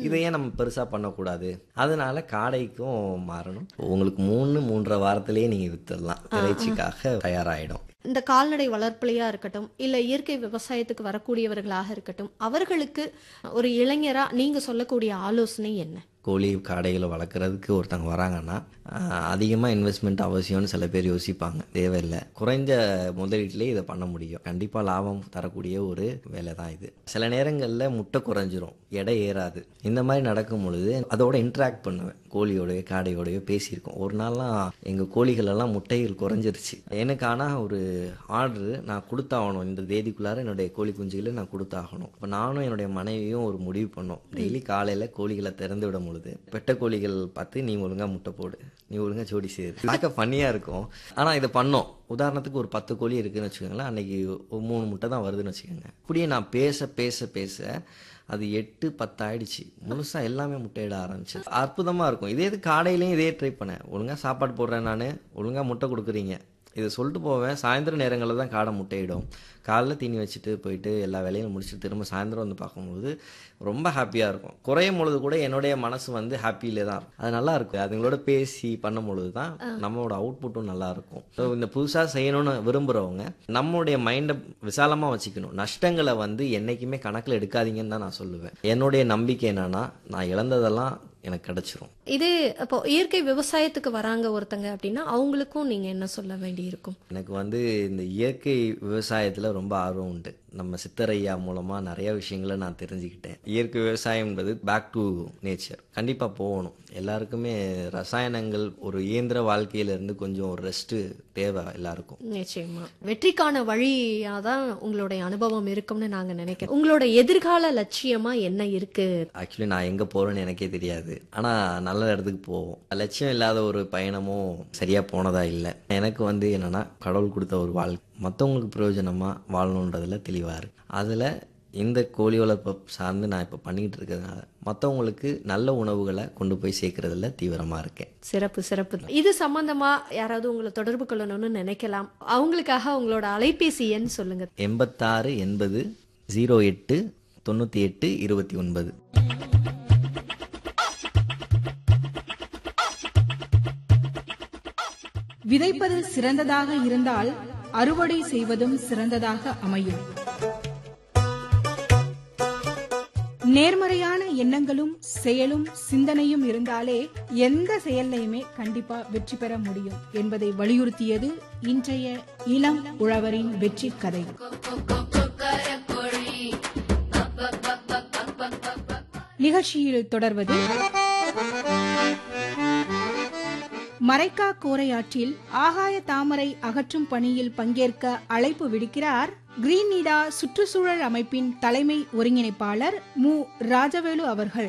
இதை ஏன் நம்ம பெருசாக பண்ணக்கூடாது அதனால காடைக்கும் மாறணும் உங்களுக்கு மூணு மூன்றரை வாரத்திலேயே நீங்கள் வித்துடலாம் இறைச்சிக்காக தயாராகிடும் இந்த கால்நடை வளர்ப்புலையா இருக்கட்டும் இல்ல இயற்கை விவசாயத்துக்கு வரக்கூடியவர்களாக இருக்கட்டும் அவர்களுக்கு ஒரு இளைஞரா நீங்க சொல்லக்கூடிய ஆலோசனை என்ன கோழி காடைகளை வளர்க்குறதுக்கு ஒருத்தவங்க வராங்கன்னா அதிகமாக இன்வெஸ்ட்மெண்ட் அவசியம்னு சில பேர் யோசிப்பாங்க தேவையில்லை குறைஞ்ச முதலீட்டிலே இதை பண்ண முடியும் கண்டிப்பாக லாபம் தரக்கூடிய ஒரு வேலை தான் இது சில நேரங்களில் முட்டை குறைஞ்சிரும் எடை ஏறாது இந்த மாதிரி நடக்கும் பொழுது அதோட இன்ட்ராக்ட் பண்ணுவேன் கோழியோடய காடையோடய பேசியிருக்கோம் ஒரு நாள்லாம் எங்கள் கோழிகள் எல்லாம் முட்டைகள் குறைஞ்சிருச்சு எனக்கு ஆனால் ஒரு ஆர்டரு நான் கொடுத்தாகணும் இந்த தேதிக்குள்ளார என்னுடைய கோழி குஞ்சுகளை நான் கொடுத்தாகணும் இப்போ நானும் என்னுடைய மனைவியும் ஒரு முடிவு பண்ணோம் டெய்லி காலையில் கோழிகளை திறந்து விடும் பொழுது பெட்ட கோழிகள் பார்த்து நீ ஒழுங்கா முட்டை போடு நீ ஒழுங்கா ஜோடி சேரு பார்க்க பண்ணியாக இருக்கும் ஆனால் இதை பண்ணோம் உதாரணத்துக்கு ஒரு பத்து கோழி இருக்குன்னு வச்சுக்கோங்களேன் அன்னைக்கு ஒரு மூணு முட்டை தான் வருதுன்னு வச்சுக்கோங்க இப்படியே நான் பேச பேச பேச அது எட்டு பத்து ஆயிடுச்சு முழுசா எல்லாமே முட்டையிட ஆரம்பிச்சு அற்புதமா இருக்கும் இதே இது காடையிலையும் இதே ட்ரை பண்ணேன் ஒழுங்கா சாப்பாடு போடுறேன் நான் ஒழுங்கா முட்டை கொடுக்குறீங்க இதை சொல்லிட்டு போவேன் சாயந்தர நேரங்களில் தான் காடை முட்டையிடும் காலைல தீனி வச்சுட்டு போயிட்டு எல்லா வேலையும் முடிச்சுட்டு திரும்ப சாயந்தரம் வந்து பார்க்கும்போது ரொம்ப ஹாப்பியாக இருக்கும் குறையும் பொழுது கூட என்னுடைய மனசு வந்து ஹாப்பியிலே தான் இருக்கும் அது நல்லா இருக்கும் அதுங்களோட பேசி பண்ணும் பொழுது தான் நம்மளோட அவுட்புட்டும் நல்லா இருக்கும் ஸோ இந்த புதுசாக செய்யணும்னு விரும்புகிறவங்க நம்மளுடைய மைண்டை விசாலமாக வச்சுக்கணும் நஷ்டங்களை வந்து என்றைக்குமே கணக்கில் எடுக்காதீங்கன்னு தான் நான் சொல்லுவேன் என்னுடைய நம்பிக்கை என்னன்னா நான் இழந்ததெல்லாம் எனக்கு கிடைச்சிரும் இதே இப்போ இயற்கை விவசாயத்துக்கு வராங்க ஒருத்தங்க அப்படின்னா அவங்களுக்கும் நீங்க என்ன சொல்ல வேண்டி இருக்கும் எனக்கு வந்து இந்த இயற்கை விவசாயத்தில் ரொம்ப ஆர்வம் உண்டு நம்ம சித்தரையா மூலமாக நிறைய விஷயங்களை நான் தெரிஞ்சுக்கிட்டேன் இயற்கை விவசாயம் என்பது பேக் டு நேச்சர் கண்டிப்பாக போகணும் எல்லாருக்குமே ரசாயனங்கள் ஒரு இயந்திர வாழ்க்கையிலேருந்து கொஞ்சம் ஒரு ரெஸ்ட்டு தேவை எல்லாருக்கும் நிச்சயமா வெற்றிக்கான வழியா தான் உங்களுடைய அனுபவம் இருக்கும்னு நாங்க நினைக்கிறோம் உங்களோட எதிர்கால லட்சியமா என்ன இருக்கு ஆக்சுவலி நான் எங்கே போகிறேன்னு எனக்கே தெரியாது ஆனால் நல்ல இடத்துக்கு போவோம் லட்சியம் இல்லாத ஒரு பயணமும் சரியாக போனதா இல்லை எனக்கு வந்து என்னென்னா கடவுள் கொடுத்த ஒரு வாழ் மற்றவங்களுக்கு பிரயோஜனமாக வாழணுன்றதுல தெளிவாக இருக்கு அதில் இந்த கோழி வளர்ப்பை சார்ந்து நான் இப்போ பண்ணிக்கிட்டு இருக்கிறதுனால மற்றவங்களுக்கு நல்ல உணவுகளை கொண்டு போய் சேர்க்கறதுல தீவிரமாக இருக்கேன் சிறப்பு சிறப்பு இது சம்பந்தமா யாராவது உங்களை தொடர்பு கொள்ளணும்னு நினைக்கலாம் அவங்களுக்காக உங்களோட அலைபேசி எண் சொல்லுங்க எண்பத்தாறு எண்பது ஜீரோ எட்டு தொண்ணூற்றி எட்டு இருபத்தி ஒன்பது விதைப்பது சிறந்ததாக இருந்தால் அறுவடை செய்வதும் சிறந்ததாக அமையும் நேர்மறையான எண்ணங்களும் செயலும் சிந்தனையும் இருந்தாலே எந்த செயல்லையுமே கண்டிப்பா வெற்றி பெற முடியும் என்பதை வலியுறுத்தியது இன்றைய இளம் உழவரின் வெற்றி கதை நிகழ்ச்சியில் தொடர்வது மரைக்கா கோரையாற்றில் ஆகாய தாமரை அகற்றும் பணியில் பங்கேற்க அழைப்பு விடுக்கிறார் கிரீனிடா சுற்றுச்சூழல் அமைப்பின் தலைமை ஒருங்கிணைப்பாளர் மு ராஜவேலு அவர்கள்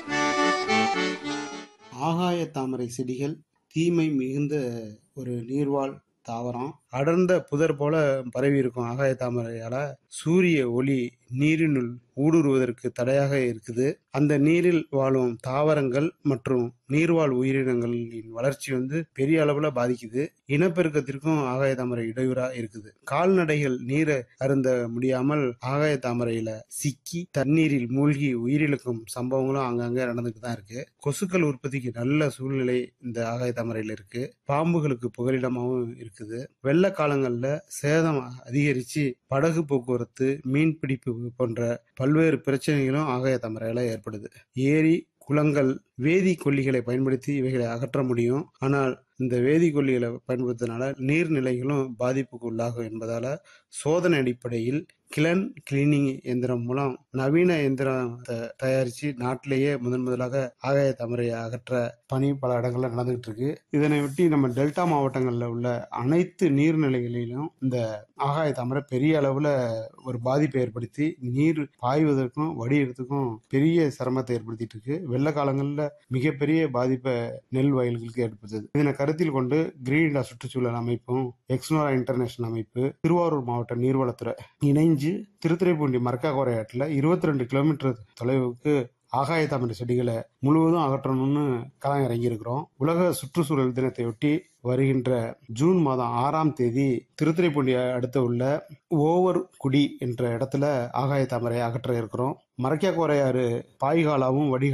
ஆகாய தாமரை செடிகள் தீமை மிகுந்த ஒரு நீர்வாழ் தாவரம் அடர்ந்த புதர் போல பரவி இருக்கும் ஆகாய தாமரையால சூரிய ஒளி நீரினுள் ஊடுருவதற்கு தடையாக இருக்குது அந்த நீரில் வாழும் தாவரங்கள் மற்றும் நீர்வாழ் உயிரினங்களின் வளர்ச்சி வந்து பெரிய அளவுல பாதிக்குது இனப்பெருக்கத்திற்கும் ஆகாய தாமரை இடையூறா இருக்குது கால்நடைகள் நீரை அருந்த முடியாமல் ஆகாய தாமரையில சிக்கி தண்ணீரில் மூழ்கி உயிரிழக்கும் சம்பவங்களும் அங்கங்க நடந்துட்டு தான் இருக்கு கொசுக்கள் உற்பத்திக்கு நல்ல சூழ்நிலை இந்த ஆகாய தாமரையில இருக்கு பாம்புகளுக்கு புகலிடமாகவும் இருக்குது வெள்ள காலங்கள்ல சேதம் அதிகரிச்சு படகு போக்குவரத்து மீன்பிடிப்பு போன்ற பல்வேறு பிரச்சனைகளும் ஆகாய தாமரையில ஏற்படுது ஏரி குளங்கள் வேதி கொல்லிகளை பயன்படுத்தி இவைகளை அகற்ற முடியும் ஆனால் இந்த வேதி கொல்லிகளை பயன்படுத்துறதுனால நீர்நிலைகளும் பாதிப்புக்கு உள்ளாகும் என்பதால சோதனை அடிப்படையில் கிளன் கிளீனிங் எந்திரம் மூலம் நவீன எந்திரம் தயாரித்து நாட்டிலேயே முதன் முதலாக ஆகாய தாமரையை அகற்ற பணி பல இடங்கள்ல நடந்துகிட்டு இருக்கு இதனை ஒட்டி நம்ம டெல்டா மாவட்டங்களில் உள்ள அனைத்து நீர்நிலைகளிலும் இந்த ஆகாய தாமரை பெரிய அளவுல ஒரு பாதிப்பை ஏற்படுத்தி நீர் பாய்வதற்கும் வடிகிறதுக்கும் பெரிய சிரமத்தை ஏற்படுத்திட்டு இருக்கு வெள்ள காலங்களில் மிகப்பெரிய பாதிப்பை நெல் வயல்களுக்கு ஏற்படுத்துது இதனை கருத்தில் கொண்டு கிரீன்டா சுற்றுச்சூழல் அமைப்பும் எக்ஸ்னோரா இன்டர்நேஷனல் அமைப்பு திருவாரூர் மாவட்ட நீர்வளத்துறை இணைஞ்சு திருத்துறைப்பூண்டி மரக்கா கோரையாட்டில் இருபத்தி ரெண்டு கிலோமீட்டர் தொலைவுக்கு ஆகாய தாமரை செடிகளை முழுவதும் அகற்றணும்னு களம் இறங்கியிருக்கிறோம் உலக சுற்றுச்சூழல் தினத்தையொட்டி வருகின்ற ஜூன் மாதம் ஆறாம் தேதி திருத்துறைப்பூண்டி அடுத்த உள்ள ஓவர் குடி என்ற இடத்துல ஆகாய தாமரை அகற்ற இருக்கிறோம் மரக்கியா கோரையாறு பாய்காலாவும் வடிகால்